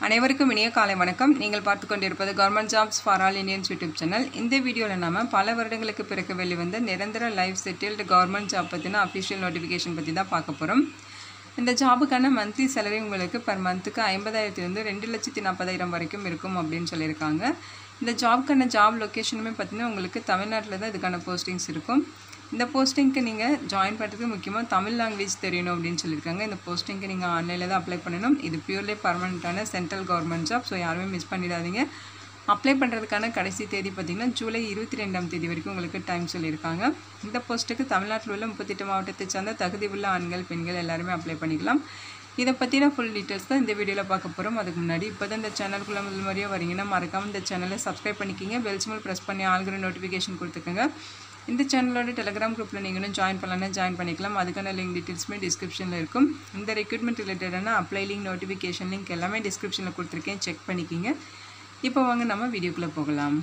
அனைவருக்கும் இனிய காலை வணக்கம் நீங்கள் பார்த்து கொண்டிருப்பது government jobs for all Indians YouTube channel இந்த வீடியோவில் நாம பல வருடங்களுக்கு பிறகு வெளிவந்த நிரந்தர லைஃப் செட்டில்டு கவர்மெண்ட் ஜாப் பற்றின அஃபிஷியல் நோட்டிஃபிகேஷன் பற்றி தான் பார்க்க போகிறோம் இந்த ஜாபுக்கான மந்த்லி சேலரி உங்களுக்கு பர் மந்த்துக்கு ஐம்பதாயிரத்துலேருந்து ரெண்டு லட்சத்தி நாற்பதாயிரம் வரைக்கும் இருக்கும் அப்படின்னு சொல்லியிருக்காங்க இந்த ஜாப்க்கான ஜாப் லொக்கேஷனுமே பார்த்தீங்கன்னா உங்களுக்கு தமிழ்நாட்டில் தான் இதுக்கான போஸ்டிங்ஸ் இருக்கும் இந்த போஸ்டிங்க்கு நீங்கள் ஜாயின் பண்ணுறதுக்கு முக்கியமாக தமிழ் லாங்குவேஜ் தெரியணும் அப்படின்னு சொல்லியிருக்காங்க இந்த போஸ்டிங்க்கு நீங்கள் ஆன்லைனில் தான் அப்ளை பண்ணணும் இது பியூர்லி பர்மனெண்ட்டான சென்ட்ரல் கவர்மெண்ட் ஜாப் ஸோ யாருமே மிஸ் பண்ணிடாதீங்க அப்ளை பண்ணுறதுக்கான கடைசி தேதி பார்த்திங்கன்னா ஜூலை இருபத்தி ரெண்டாம் தேதி வரைக்கும் உங்களுக்கு டைம் சொல்லியிருக்காங்க இந்த போஸ்ட்டுக்கு தமிழ்நாட்டில் உள்ள முப்பத்தெட்டு மாவட்டத்தை சார்ந்த தகுதி உள்ள ஆண்கள் பெண்கள் எல்லாருமே அப்ளை பண்ணிக்கலாம் இதை பற்றின ஃபுல் டீட்டெயில்ஸ் தான் இந்த வீடியோவில் பார்க்க போகிறோம் அதுக்கு முன்னாடி இப்போ தான் இந்த சேனலுக்குள்ளே முதல் முறையாக வரீங்கன்னா மறக்காமல் இந்த சேனலை சப்ஸ்கிரைப் பண்ணிக்கிங்க பெல் சிம்பிள் ப்ரெஸ் பண்ணி ஆளுங்கிற நோட்டிஃபிகேஷன் கொடுத்துக்கோங்க இந்த சேனலோட டெலிகிராம் குரூப்பில் நீங்களும் ஜாயின் பண்ணலாம்னா ஜாயின் பண்ணிக்கலாம் அதுக்கான லிங்க் டீட்டெயில்ஸுமே டிஸ்கிரிப்ஷனில் இருக்கும் இந்த ரெக்ரூட்மெண்ட் ரிலேட்டடான அப்ளை லிங்க் நோட்டிஃபிகேஷன் லிங்க் எல்லாமே டிஸ்கிரிப்ஷனில் கொடுத்துருக்கேன் செக் பண்ணிக்கிங்க இப்போ வாங்க நம்ம வீடியோக்குள்ளே போகலாம்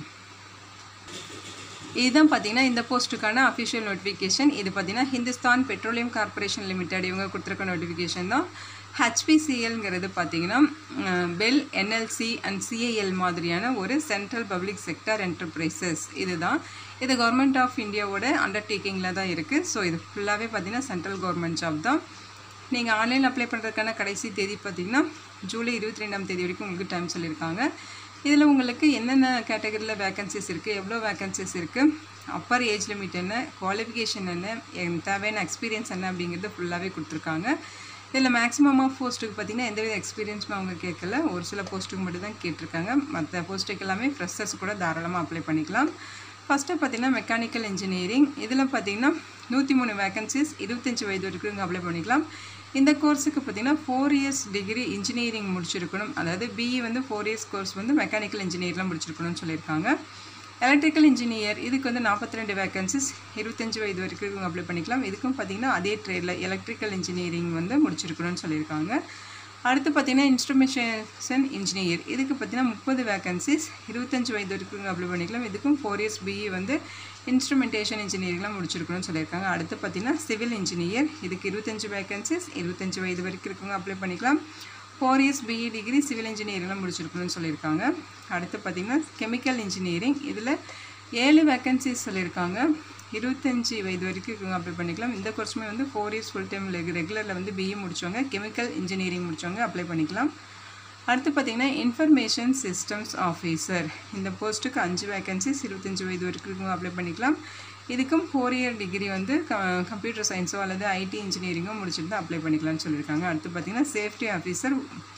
இதுதான் பார்த்தீங்கன்னா இந்த போஸ்ட்டுக்கான அஃபிஷியல் நோட்டிஃபிகேஷன் இது பார்த்தீங்கன்னா ஹிந்துஸ்தான் பெட்ரோலியம் கார்பரேஷன் லிமிடெட் இவங்க கொடுத்துருக்க நோட்டிஃபிகேஷன் தான் ஹெச்பிசிஎல்ங்கிறது பார்த்தீங்கன்னா பெல் என்எல்சி அண்ட் சிஐஎல் மாதிரியான ஒரு சென்ட்ரல் பப்ளிக் செக்டர் என்டர்பிரைசஸ் இதுதான் இது கவர்மெண்ட் ஆஃப் இந்தியாவோட அண்டர்டேக்கிங்கில் தான் இருக்குது ஸோ இது ஃபுல்லாகவே பார்த்தீங்கன்னா சென்ட்ரல் கவர்மெண்ட் ஜாப் தான் நீங்கள் ஆன்லைன் அப்ளை பண்ணுறதுக்கான கடைசி தேதி பார்த்தீங்கன்னா ஜூலை இருபத்தி ரெண்டாம் தேதி வரைக்கும் உங்களுக்கு டைம் சொல்லியிருக்காங்க இதில் உங்களுக்கு என்னென்ன கேட்டகரியில் வேக்கன்சிஸ் இருக்குது எவ்வளோ வேக்கன்சிஸ் இருக்குது அப்பர் ஏஜ் லிமிட் என்ன குவாலிஃபிகேஷன் என்ன எனக்கு தேவையான எக்ஸ்பீரியன்ஸ் என்ன அப்படிங்கிறது ஃபுல்லாகவே கொடுத்துருக்காங்க இதில் மேக்ஸிமம் ஆஃப் போஸ்ட்டுக்கு பார்த்தீங்கன்னா எந்தவித எக்ஸ்பீரியன்ஸுமே அவங்க கேட்கல ஒரு சில போஸ்ட்டுக்கு மட்டும் தான் கேட்டிருக்காங்க மற்ற போஸ்ட்டுக்கு எல்லாமே ஃப்ரெஷர்ஸ் கூட தாராளமாக அப்ளை பண்ணிக்கலாம் ஃபஸ்ட்டு பார்த்தீங்கன்னா மெக்கானிக்கல் இன்ஜினியரிங் இதில் பார்த்தீங்கன்னா நூற்றி மூணு வேக்கன்சிஸ் இருபத்தஞ்சி வயது வரைக்கும் இங்கே அப்ளை பண்ணிக்கலாம் இந்த கோர்ஸுக்கு பார்த்தீங்கன்னா ஃபோர் இயர்ஸ் டிகிரி இன்ஜினியரிங் முடிச்சிருக்கணும் அதாவது பிஇ வந்து ஃபோர் இயர்ஸ் கோர்ஸ் வந்து மெக்கானிக்கல் இன்ஜினியரிங்லாம் முடிச்சிருக்கணும்னு சொல்லியிருக்காங்க எலக்ட்ரிக்கல் இன்ஜினியர் இதுக்கு வந்து நாற்பத்தி ரெண்டு வேக்கன்சிஸ் இருபத்தஞ்சி வயது வரைக்கும் இவங்க அப்ளை பண்ணிக்கலாம் இதுக்கும் பார்த்தீங்கன்னா அதே ட்ரேடில் எலக்ட்ரிக்கல் இன்ஜினியரிங் வந்து முடிச்சிருக்கணும்னு சொல்லியிருக்காங்க அடுத்து பார்த்தீங்கன்னா இன்ஸ்ட்ருமெண்டேஷன் இன்ஜினியர் இதுக்கு பார்த்தீங்கன்னா முப்பது வேக்கன்சிஸ் இருபத்தஞ்சி வயது வரைக்கும் அப்ளை பண்ணிக்கலாம் இதுக்கும் ஃபோர் இயர்ஸ் பிஇ வந்து இன்ஸ்ட்ருமெண்டேஷன் இன்ஜினியரிங்லாம் முடிச்சிருக்கணும்னு சொல்லியிருக்காங்க அடுத்து பார்த்தீங்கன்னா சிவில் இன்ஜினியர் இதுக்கு இருபத்தஞ்சி வேக்கன்சிஸ் இருபத்தஞ்சி வயது வரைக்கும் இருக்கவங்க அப்ளை பண்ணிக்கலாம் four years BE degree civil இன்ஜினியரிங்லாம் முடிச்சிருக்கணும்னு சொல்லியிருக்காங்க அடுத்து பார்த்தீங்கன்னா கெமிக்கல் இன்ஜினியரிங் இதில் ஏழு வேக்கன்சிஸ் சொல்லியிருக்காங்க இருபத்தஞ்சி வயது வரைக்கும் இவங்க அப்ளை பண்ணிக்கலாம் இந்த கோர்ஸுமே வந்து ஃபோர் இயர்ஸ் ஃபுல் டைம் ரெகுலரில் வந்து பிஇ முடிச்சவங்க கெமிக்கல் இன்ஜினியரிங் முடிச்சவங்க அப்ளை பண்ணிக்கலாம் அடுத்து பார்த்தீங்கன்னா இன்ஃபர்மேஷன் சிஸ்டம்ஸ் ஆஃபீஸர் இந்த போஸ்ட்டுக்கு அஞ்சு வேக்கன்சிஸ் இருபத்தஞ்சி வயது வரைக்கும் இவங்க அப்ளை பண்ணிக்கலாம் இதுக்கும் ஃபோர் இயர் டிகிரி வந்து க கம்ப்யூட்டர் சயின்ஸோ அல்லது ஐடி இன்ஜினியரிங்கோ முடிச்சுட்டு தான் அப்ளை பண்ணிக்கலாம்னு சொல்லியிருக்காங்க அடுத்து பார்த்தீங்கன்னா சேஃப்டி ஆஃபீஸர்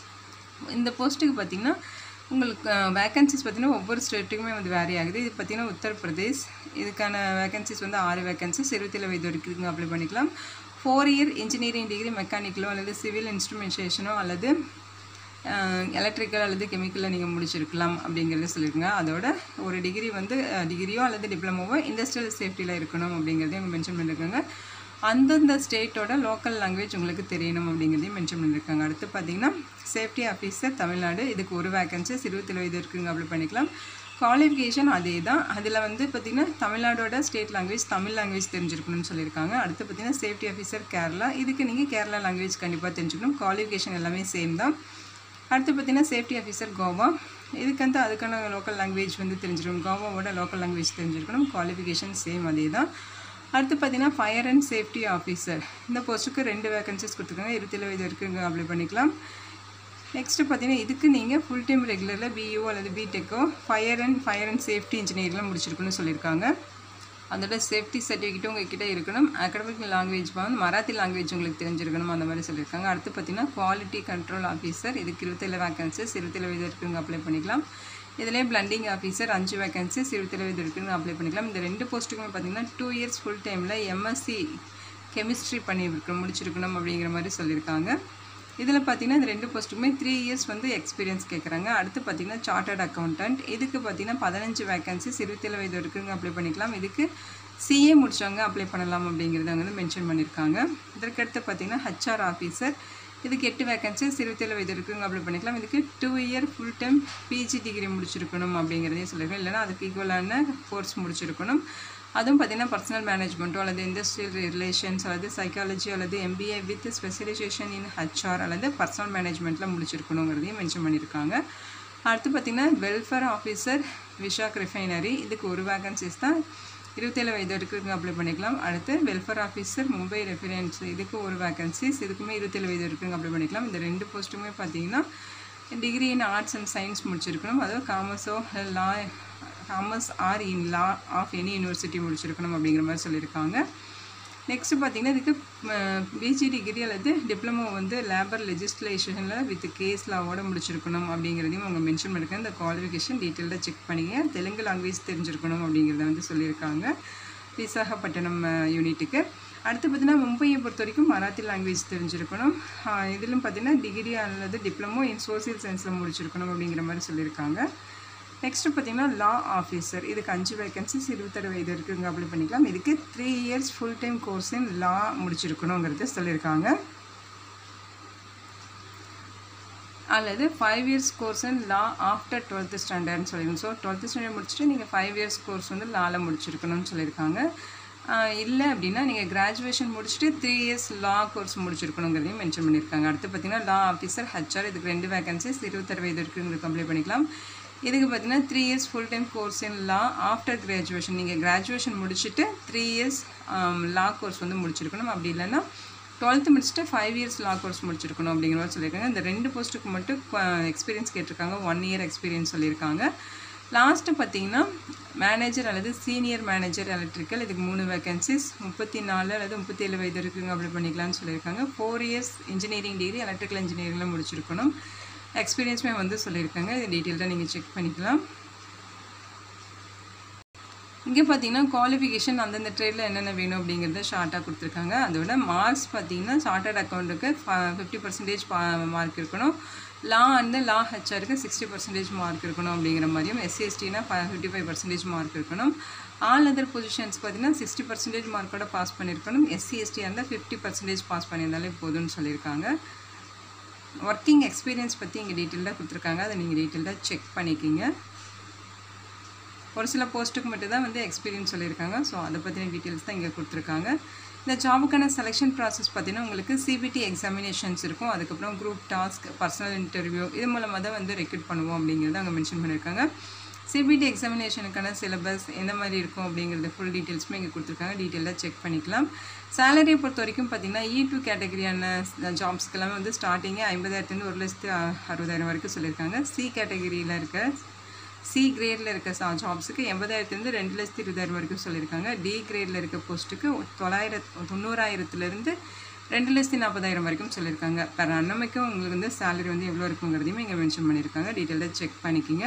இந்த போஸ்ட்டுக்கு பார்த்தீங்கன்னா உங்களுக்கு வேக்கன்சிஸ் பார்த்தீங்கன்னா ஒவ்வொரு ஸ்டேட்டுக்குமே வந்து வேரி ஆகுது இது பார்த்தீங்கன்னா உத்தரப்பிரதேஷ் இதுக்கான வேக்கன்சிஸ் வந்து ஆறு வேக்கன்சிஸ் இருபத்தேழு வயது வரைக்கும் அப்ளை பண்ணிக்கலாம் ஃபோர் இயர் இன்ஜினியரிங் டிகிரி மெக்கானிக்கலோ அல்லது சிவில் இன்ஸ்ட்ருமெண்டேஷனோ அல்லது எலக்ட்ரிக்கல் அல்லது கெமிக்கலில் நீங்கள் முடிச்சிருக்கலாம் அப்படிங்கிறத சொல்லியிருக்காங்க அதோட ஒரு டிகிரி வந்து டிகிரியோ அல்லது டிப்ளமோவோ இண்டஸ்ட்ரியல் சேஃப்டியில் இருக்கணும் அப்படிங்கிறதையும் அவங்க மென்ஷன் பண்ணியிருக்காங்க அந்தந்த ஸ்டேட்டோட லோக்கல் லாங்குவேஜ் உங்களுக்கு தெரியணும் அப்படிங்கிறதையும் மென்ஷன் பண்ணியிருக்காங்க அடுத்து பார்த்தீங்கன்னா சேஃப்டி ஆஃபீஸர் தமிழ்நாடு இதுக்கு ஒரு வேக்கன்சிஸ் இருபத்தேழு வயது இருக்குங்க அப்ளை பண்ணிக்கலாம் குவாலிஃபிகேஷன் அதே தான் அதில் வந்து பார்த்திங்கன்னா தமிழ்நாடோட ஸ்டேட் லாங்குவேஜ் தமிழ் லாங்குவேஜ் தெரிஞ்சிருக்கணும்னு சொல்லியிருக்காங்க அடுத்து பார்த்திங்கன்னா சேஃப்டி ஆஃபீஸர் கேரளா இதுக்கு நீங்கள் கேரளா லாங்குவேஜ் கண்டிப்பாக தெரிஞ்சுக்கணும் குவாலிஃபிகேஷன் எல்லாமே சேம் தான் அடுத்து பார்த்திங்கன்னா சேஃப்டி ஆஃபீஸர் கோவா இதுக்கு வந்து அதுக்கான லோக்கல் லாங்குவேஜ் வந்து தெரிஞ்சிருக்கணும் கோவாவோட லோக்கல் லாங்குவேஜ் தெரிஞ்சிருக்கணும் குவாலிஃபிகேஷன் சேம் அதே தான் அடுத்து பார்த்தீங்கன்னா ஃபயர் அண்ட் சேஃப்டி ஆஃபீஸர் இந்த போஸ்ட்டுக்கு ரெண்டு வேகன்சிஸ் கொடுத்துருக்காங்க இருபத்தேழு வயது வரைக்கும் இங்கே அப்ளை பண்ணிக்கலாம் நெக்ஸ்ட்டு பார்த்தீங்கன்னா இதுக்கு நீங்கள் ஃபுல் டைம் ரெகுலரில் பிஇஓ அல்லது பிடெக்கோ fire and fire and safety இன்ஜினியரிங்லாம் முடிச்சிருக்குன்னு சொல்லியிருக்காங்க அதோட சேஃப்டி சர்டிஃபிகேட்டும் உங்ககிட்ட இருக்கணும் அகடமிக் லாங்குவேஜ் வந்து மராத்தி லாங்குவேஜ் உங்களுக்கு தெரிஞ்சிருக்கணும் அந்த மாதிரி சொல்லியிருக்காங்க அடுத்து பார்த்தீங்கன்னா குவாலிட்டி கண்ட்ரோல் ஆஃபீஸர் இதுக்கு இருபத்தேழு வேகன்சிஸ் இருபத்தேழு வயது வரைக்கும் அப்ளை பண்ணிக்கலாம் இதிலே பிளண்டிங் ஆஃபீஸர் அஞ்சு வேகன்சிஸ் இருபத்தேழு வயது வரைக்கும் அப்ளை பண்ணிக்கலாம் இந்த ரெண்டு போஸ்ட்டுக்குமே பார்த்தீங்கன்னா டூ இயர்ஸ் ஃபுல் டைமில் எம்எஸ்சி கெமிஸ்ட்ரி பண்ணியிருக்கணும் முடிச்சிருக்கணும் அப்படிங்கிற மாதிரி சொல்லியிருக்காங்க இதில் பார்த்தீங்கன்னா இந்த ரெண்டு போஸ்ட்டுக்குமே த்ரீ இயர்ஸ் வந்து எக்ஸ்பீரியன்ஸ் கேட்குறாங்க அடுத்து பார்த்தீங்கன்னா சார்ட்டர்ட் அக்கௌண்டன்ட் இதுக்கு பார்த்தீங்கன்னா பதினஞ்சு வேகன்சிஸ் இருபத்தேழு வயது வரைக்கும் அப்ளை பண்ணிக்கலாம் இதுக்கு சிஏ முடிச்சவங்க அப்ளை பண்ணலாம் அப்படிங்கிறத வந்து மென்ஷன் பண்ணியிருக்காங்க இதற்கடுத்து பார்த்தீங்கன்னா ஹச்ஆர் ஆஃபீஸர் இதுக்கு எட்டு வேகன்சிஸ் இருபத்தேழு வயது இருக்குங்க அப்ளை பண்ணிக்கலாம் இதுக்கு two year full time PG degree முடிச்சிருக்கணும் அப்படிங்கிறதையும் சொல்லியிருக்கோம் இல்லைனா அதுக்கு ஈக்குவலான கோர்ஸ் முடிச்சிருக்கணும் அதுவும் பார்த்திங்கன்னா பர்சனல் மேனேஜ்மெண்ட்டோ அல்லது இண்டஸ்ட்ரியல் ரிலேஷன்ஸ் அல்லது சைக்காலஜி அல்லது MBA with specialisation in HR அல்லது பர்சனல் மேனேஜ்மெண்ட்டில் முடிச்சிருக்கணுங்கிறதையும் மென்ஷன் பண்ணியிருக்காங்க அடுத்து பார்த்திங்கன்னா வெல்ஃபேர் ஆஃபீஸர் விஷாக் ரிஃபைனரி இதுக்கு ஒரு வேகன்சிஸ் தான் இருபத்தேழு வயது வரைக்கும் அப்ளை பண்ணிக்கலாம் அடுத்து வெல்ஃபேர் ஆஃபீஸர் மும்பை ரெஃபரன்ஸ் இதுக்கு ஒரு வேகன்சிஸ் இதுக்குமே இருபத்தேழு வயது வரைக்கும் அப்ளை பண்ணிக்கலாம் இந்த ரெண்டு போஸ்ட்டுமே பார்த்தீங்கன்னா degree in arts and science முடிச்சிருக்கணும் அதுவும் காமர்ஸோ law commerce or in law of any university முடிச்சிருக்கணும் அப்படிங்கிற மாதிரி சொல்லியிருக்காங்க நெக்ஸ்ட்டு பார்த்தீங்கன்னா இதுக்கு பிஜி டிகிரி அல்லது டிப்ளமோ வந்து லேபர் லெஜிஸ்லேஷனில் வித் கேஸ் லாவோட முடிச்சிருக்கணும் அப்படிங்கிறதையும் அவங்க மென்ஷன் பண்ணியிருக்காங்க இந்த குவாலிஃபிகேஷன் டீட்டெயிலாக செக் பண்ணிங்க தெலுங்கு லாங்குவேஜ் தெரிஞ்சிருக்கணும் அப்படிங்கிறத வந்து சொல்லியிருக்காங்க விசாகப்பட்டினம் யூனிட்டுக்கு அடுத்து பார்த்தீங்கன்னா மும்பையை பொறுத்த வரைக்கும் மராத்தி லாங்குவேஜ் தெரிஞ்சிருக்கணும் இதிலும் பார்த்தீங்கன்னா டிகிரி அல்லது டிப்ளமோ இன் சோசியல் சயின்ஸில் முடிச்சிருக்கணும் அப்படிங்கிற மாதிரி சொல்லியிருக்காங்க நெக்ஸ்ட்டு பார்த்தீங்கன்னா லா ஆஃபீஸர் இதுக்கு அஞ்சு வேகன்சிஸ் இருபத்தெட்டு வயது இருக்குங்க அப்ளை பண்ணிக்கலாம் இதுக்கு three years full time course in law முடிச்சிருக்கணுங்கிறது சொல்லியிருக்காங்க அல்லது five years course in law after twelfth ஸ்டாண்டர்ட்னு சொல்லியிருக்கோம் ஸோ டுவெல்த்து ஸ்டாண்டர்ட் முடிச்சுட்டு நீங்கள் ஃபைவ் இயர்ஸ் கோர்ஸ் வந்து லாவில் முடிச்சிருக்கணும்னு சொல்லியிருக்காங்க இல்லை அப்படின்னா நீங்கள் கிராஜுவேஷன் முடிச்சுட்டு த்ரீ இயர்ஸ் லா கோர்ஸ் முடிச்சிருக்கணுங்கிறதையும் மென்ஷன் பண்ணியிருக்காங்க அடுத்து பார்த்தீங்கன்னா லா ஆஃபீஸர் ஹச்ஆர் இதுக்கு ரெண்டு வேகன்சிஸ் இருபத்தாறு வயது இருக்குங்களுக்கு அப்ளை பண்ணிக்கலாம் இதுக்கு பார்த்தீங்கன்னா three years full time course in law after graduation நீங்கள் கிராஜுவேஷன் முடிச்சுட்டு த்ரீ இயர்ஸ் லா கோர்ஸ் வந்து முடிச்சிருக்கணும் அப்படி இல்லைன்னா டுவெல்த்து முடிச்சுட்டு ஃபைவ் இயர்ஸ் லா கோர்ஸ் முடிச்சிருக்கணும் அப்படிங்கிற மாதிரி சொல்லியிருக்காங்க இந்த ரெண்டு போஸ்ட்டுக்கு மட்டும் எக்ஸ்பீரியன்ஸ் கேட்டிருக்காங்க ஒன் இயர் எக்ஸ்பீரியன்ஸ் சொல்லியிருக்காங்க லாஸ்ட்டு பார்த்தீங்கன்னா மேனேஜர் அல்லது சீனியர் மேனேஜர் எலக்ட்ரிக்கல் இதுக்கு மூணு வேகன்சிஸ் முப்பத்தி நாலு அல்லது முப்பத்தேழு வயது இருக்குங்க அப்ளை பண்ணிக்கலாம்னு சொல்லியிருக்காங்க four years engineering degree electrical இன்ஜினியரிங்கில் முடிச்சிருக்கணும் எக்ஸ்பீரியன்ஸுமே வந்து சொல்லியிருக்காங்க இது டீட்டெயில்டாக நீங்கள் செக் பண்ணிக்கலாம் இங்கே பார்த்தீங்கன்னா குவாலிஃபிகேஷன் அந்தந்த ட்ரேடில் என்னென்ன வேணும் அப்படிங்கிறத ஷார்ட்டாக கொடுத்துருக்காங்க அதோட மார்க்ஸ் பார்த்தீங்கன்னா சார்ட்டர்ட் அக்கௌண்ட்டுக்கு ஃபிஃப்டி பர்சன்டேஜ் மார்க் இருக்கணும் லா அண்ட் லா ஹெச்ஆருக்கு சிக்ஸ்டி பர்சன்டேஜ் மார்க் இருக்கணும் அப்படிங்கிற மாதிரியும் எஸ்சிஎஸ்டினா ஃபிஃப்டி ஃபைவ் பர்சன்டேஜ் மார்க் இருக்கணும் ஆல் அதர் பொசிஷன்ஸ் பார்த்தீங்கன்னா சிக்ஸ்டி பர்சன்டேஜ் மார்க்கோட பாஸ் பண்ணியிருக்கணும் எஸ்சி எஸ்டியாக இருந்தால் ஃபிஃப்டி பர்சன்டேஜ் பாஸ் பண்ணியிருந்தாலே போதும்னு சொல்லியிருக்காங்க ஒர்க்கிங் எக்ஸ்பீரியன்ஸ் பற்றி இங்கே டீட்டெயிலாக கொடுத்துருக்காங்க அதை நீங்கள் டீட்டெயிலாக செக் பண்ணிக்கிங்க ஒரு சில போஸ்ட்டுக்கு மட்டும் தான் வந்து எக்ஸ்பீரியன்ஸ் சொல்லியிருக்காங்க ஸோ அதை பற்றின டீட்டெயில்ஸ் தான் இங்கே கொடுத்துருக்காங்க இந்த ஜாபுக்கான செலெக்ஷன் ப்ராசஸ் பார்த்தீங்கன்னா உங்களுக்கு சிபிடி எக்ஸாமினேஷன்ஸ் இருக்கும் அதுக்கப்புறம் குரூப் டாஸ்க் பர்சனல் இன்டர்வியூ இது மூலமாக தான் வந்து ரெக்ரூட் பண்ணுவோம் அப்படிங்கிறத அங்கே மென்ஷன் பண்ணியிருக்காங்க சிபிடி எக்ஸாமினேஷனுக்கான சிலபஸ் எந்த மாதிரி இருக்கும் அப்படிங்கிறது ஃபுல் டீட்டெயில்ஸுமே இங்கே கொடுத்துருக்காங்க டீட்டெயிலாக செக் பண்ணிக்கலாம் சேலரியை பொறுத்த வரைக்கும் பார்த்தீங்கன்னா இ டூ கேட்டகரியான ஜாப்ஸ்க்கெல்லாம் வந்து ஸ்டார்டிங்கே ஐம்பதாயிரத்துலேருந்து ஒரு லட்சத்து அறுபதாயிரம் வரைக்கும் சொல்லியிருக்காங்க சி கேட்டகரியில் இருக்க சி கிரேடில் இருக்க சா ஜாப்ஸுக்கு எண்பதாயிரத்துலேருந்து ரெண்டு லட்சத்து இருபதாயிரம் வரைக்கும் சொல்லியிருக்காங்க டி கிரேடில் இருக்க போஸ்ட்டுக்கு தொள்ளாயிரத்து தொண்ணூறாயிரத்துலேருந்து ரெண்டு லட்சத்தி நாற்பதாயிரம் வரைக்கும் சொல்லியிருக்காங்க பெர் அன்னமைக்கும் உங்களுக்கு வந்து சேலரி வந்து எவ்வளோ இருக்குங்கிறதையும் இங்கே மென்ஷன் பண்ணியிருக்காங்க டீட்டெயிலாக செக் பண்ணிக்கிங்க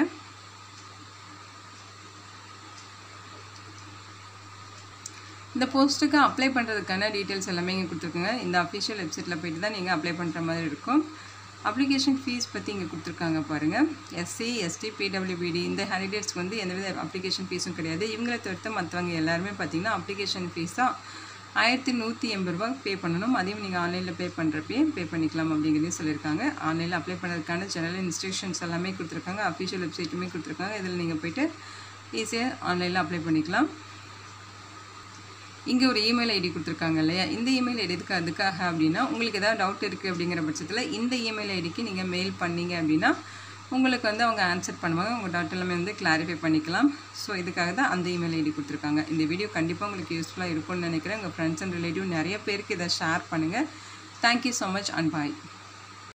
இந்த போஸ்ட்டுக்கு அப்ளை பண்ணுறதுக்கான டீட்டெயில்ஸ் எல்லாமே இங்கே கொடுத்துருக்குங்க இந்த அஃபிஷியல் வெப்சைட்டில் போயிட்டு தான் நீங்கள் அப்ளை பண்ணுற மாதிரி இருக்கும் அப்ளிகேஷன் ஃபீஸ் பற்றி இங்கே கொடுத்துருக்காங்க பாருங்கள் எஸ்சி எஸ்டி பிடபிள்யூபிடி இந்த கேண்டிடேட்ஸ்க்கு வந்து எந்தவித அப்ளிகேஷன் ஃபீஸும் கிடையாது இவங்களை தவிர்த்து மற்றவங்க எல்லாருமே பார்த்தீங்கன்னா அப்ளிகேஷன் ஃபீஸாக ஆயிரத்தி நூற்றி எண்பது ரூபா பே பண்ணணும் அதையும் நீங்கள் ஆன்லைனில் பே பண்ணுறப்பே பே பண்ணிக்கலாம் அப்படிங்கிறதையும் சொல்லியிருக்காங்க ஆன்லைனில் அப்ளை பண்ணுறதுக்கான ஜெனரல் இன்ஸ்ட்ரக்ஷன்ஸ் எல்லாமே கொடுத்துருக்காங்க அஃபிஷியல் வெப்சைட்டுமே கொடுத்துருக்காங்க இதில் நீங்கள் போயிட்டு ஈஸியாக ஆன்லைனில் அப்ளை பண்ணிக்கலாம் இங்கே ஒரு இமெயில் ஐடி கொடுத்துருக்காங்க இல்லையா இந்த இமெயில் ஐடி எதுக்கு அதுக்காக அப்படின்னா உங்களுக்கு ஏதாவது டவுட் இருக்குது அப்படிங்கிற பட்சத்தில் இந்த இமெயில் ஐடிக்கு நீங்கள் மெயில் பண்ணீங்க அப்படின்னா உங்களுக்கு வந்து அவங்க ஆன்சர் பண்ணுவாங்க உங்கள் டவுட் எல்லாமே வந்து கிளாரிஃபை பண்ணிக்கலாம் ஸோ இதுக்காக தான் அந்த இமெயில் ஐடி கொடுத்துருக்காங்க இந்த வீடியோ கண்டிப்பாக உங்களுக்கு யூஸ்ஃபுல்லாக இருக்கும்னு நினைக்கிறேன் உங்கள் ஃப்ரெண்ட்ஸ் அண்ட் ரிலேட்டிவ் நிறைய பேருக்கு இதை ஷேர் பண்ணுங்கள் thank you so much and bye